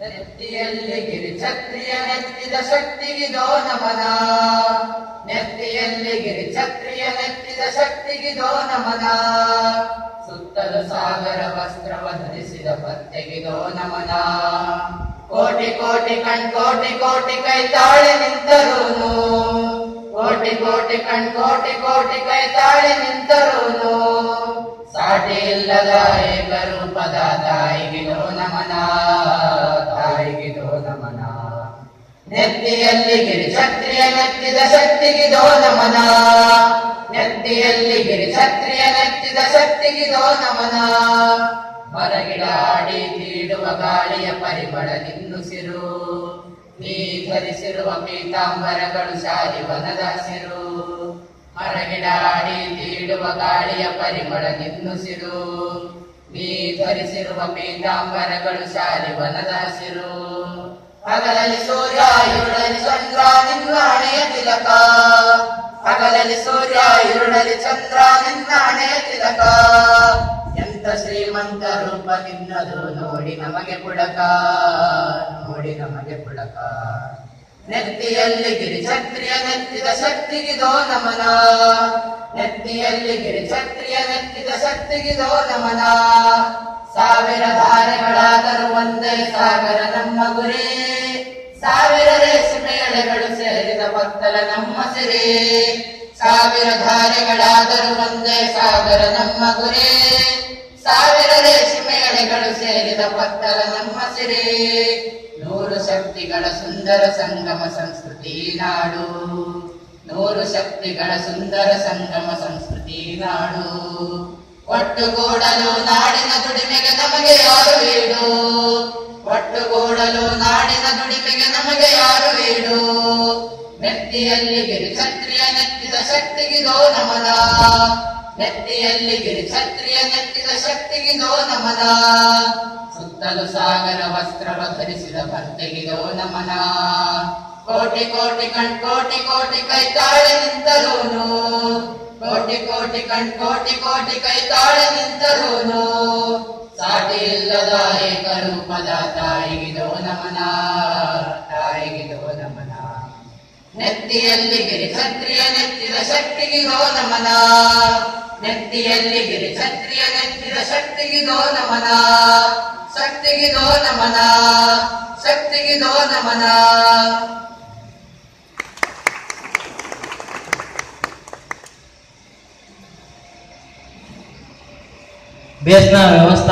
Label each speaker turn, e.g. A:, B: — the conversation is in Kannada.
A: ನೆತ್ತಿಯಲ್ಲಿ ಗಿರಿಛತ್ರಿಯ ನೆತ್ತಿದ ಶಕ್ತಿಗಿದೋ ನಮನ ನೆತ್ತಿಯಲ್ಲಿ ಗಿರಿಛತ್ರಿಯ ನೆತ್ತಿದ ಶಕ್ತಿಗಿದೋ ನಮನ ಸುತ್ತಲೂ ಸಾಗರ ವಸ್ತ್ರವ ಧರಿಸಿದ ಪತ್ತೆಗಿದೋ ನಮನ ಕೋಟಿ ಕೋಟಿ ಕಣ್ ಕೋಟಿ ಕೋಟಿ ಕೈ ತಾಳೆ ನಿಂತರೂನು ಕೋಟಿ ಕೋಟಿ ಕಣ್ ಕೋಟಿ ಕೋಟಿ ಕೈ ತಾಳೆ ನಿಂತರೂನು ಸಾಟಿ ಇಲ್ಲದ ಏಕರೂಪದ ತಾಯಿಗಿದೋ ನಮನ ತಾಯಿಗಿದೋ ನಮನ ನೆತ್ತಿಯಲ್ಲಿ ಗಿರಿ ಛತ್ರಿಯ ನೆತ್ತಿದ ಶಕ್ತಿಗಿದೋ ನಮನ ನೆತ್ತಿಯಲ್ಲಿ ಗಿರಿ ಛತ್ರಿಯ ನೆತ್ತಿದ ಶಕ್ತಿಗಿದೋ ನಮನ ಮರಗಿಡ ಆಡಿ ತೀಡುವ ಗಾಳಿಯ ಪರಿಮಳ ನಿನ್ನುಸಿರು ನೀ ಧರಿಸಿರುವ ಪೀತಾಂಬರಗಳು ಶಾಲಿ ವನದ ಹಸಿರು ಮರಗಿಡ ಆಡಿ ತೀಡುವ ಗಾಳಿಯ ಪರಿಮಳ ನಿನ್ನುಸಿರು ನೀ ಧರಿಸಿರುವ ಪೀತಾಂಬರಗಳು ಶಾಲಿ ವನದ ಹಸಿರು ಹಗಲಲ್ಲಿ ಸೂರ್ಯ ഇരുಳಲ್ಲಿ ಚಂದ್ರ ನಿನ್ನ ಹಣೆಯ ತಿಲಕ ಹಗಲಲ್ಲಿ ಸೂರ್ಯ ഇരുಳಲ್ಲಿ ಚಂದ್ರ ನಿನ್ನ ಹಣೆಯ ತಿಲಕ ಎಂತ ಶ್ರೀಮಂತ ರೂಪ ನಿನ್ನದು ನೋಡಿ ನಮಗೆ ಪುಳಕ ನೋಡಿ ನಮಗೆ ಪುಳಕ ನೆತ್ತಿಯಲ್ಲಿ ಗಿರಿ ಛತ್ರಿಯ ನೆತ್ತಿದ ಶಕ್ತಿಗಿದೋ ನಮನ ನೆತ್ತಿಯಲ್ಲಿ ಗಿರಿ ಛತ್ರಿಯ ನೆತ್ತಿದ ಶಕ್ತಿಗಿದೋ ನಮನ ಸಾವಿರ ಧಾರೆಗಳಾದರೂ ಒಂದೇ ಸಾಗರ ನಮ್ಮ ಗುರಿ ಸಾವಿರ ರೇಷ್ಮೆ ಎಳೆಗಳು ಸೇರಿದ ಪತ್ತಲ ನಮ್ಮ ಸಿರಿ ಸಾವಿರ ಧಾರೆಗಳಾದರೂ ಒಂದೇ ಸಾಗರ ನಮ್ಮ ಗುರಿ ಸಾವಿರ ರೇಷ್ಮೆ ಎಳೆಗಳು ಸೇರಿದ ಪತ್ತಲ ನಮ್ಮ ಸಿರಿ ನೂರು ಶಕ್ತಿಗಳ ಸುಂದರ ಸಂಗಮ ಸಂಸ್ಕೃತಿ ನಾಡು ನೂರು ಶಕ್ತಿಗಳ ಸುಂದರ ಸಂಗಮ ಸಂಸ್ಕೃತಿ ನಾಡು ಒಟ್ಟುಗೂಡಲು ನಾಡಿನ ದುಡಿಮೆಗೆ ನಮಗೆ ಯಾರು ವೀಡು ಒಟ್ಟುಗೂಡಲು ನಾಡಿನ ದುಡಿಮೆಗೆ ನಮಗೆ ಯಾರು ವೀಡು ನೆತ್ತಿಯಲ್ಲಿ ಗಿರಿ ಛತ್ರಿಯ ನೆತ್ತಿದ ಶಕ್ತಿಗಿದೋ ನಮನ ನೆತ್ತಿಯಲ್ಲಿ ಗಿರಿ ಛತ್ರಿಯ ನೆತ್ತಿದ ಶಕ್ತಿಗಿದೋ ನಮನ ಸುತ್ತಲೂ ಸಾಗರ ವಸ್ತ್ರವ ಧರಿಸಿದ ಭಕ್ತಿಗಿದೋ ನಮನ ಕೋಟಿ ಕೋಟಿ ಕಣ್ ಕೋಟಿ ಕೋಟಿ ಕೈ ತಾಳೆ ನಿಂತರೂನು ಕೋಟಿ ಕೋಟಿ ಕಣ್ ಕೋಟಿ ಕೋಟಿ ಕೈ ತಾಳೆ ನಿಂತರೂನು ಸಾಟಿ ಇಲ್ಲದ ಏಕರೂಪದ ತಾಯಿಗಿದೋ ನಮನ ತಾಯಿಗಿದೋ ನಮನ ನೆತ್ತಿಯಲ್ಲಿ ಗಿರಿ ಛತ್ರಿಯ ನೆತ್ತಿದ ಶಕ್ತಿಗಿದೋ ನಮನ ನೆತ್ತಿಯಲ್ಲಿ ಗಿರಿ ಛತ್ರಿಯ ನೆತ್ತಿದ ಶಕ್ತಿಗಿದೋ ನಮನ ಶಕ್ತಿಗಿದೋ ನಮನ ಶಕ್ತಿಗಿದೋ ನಮನ
B: ಬೇಸ್ನ ವ್ಯವಸ್ಥೆ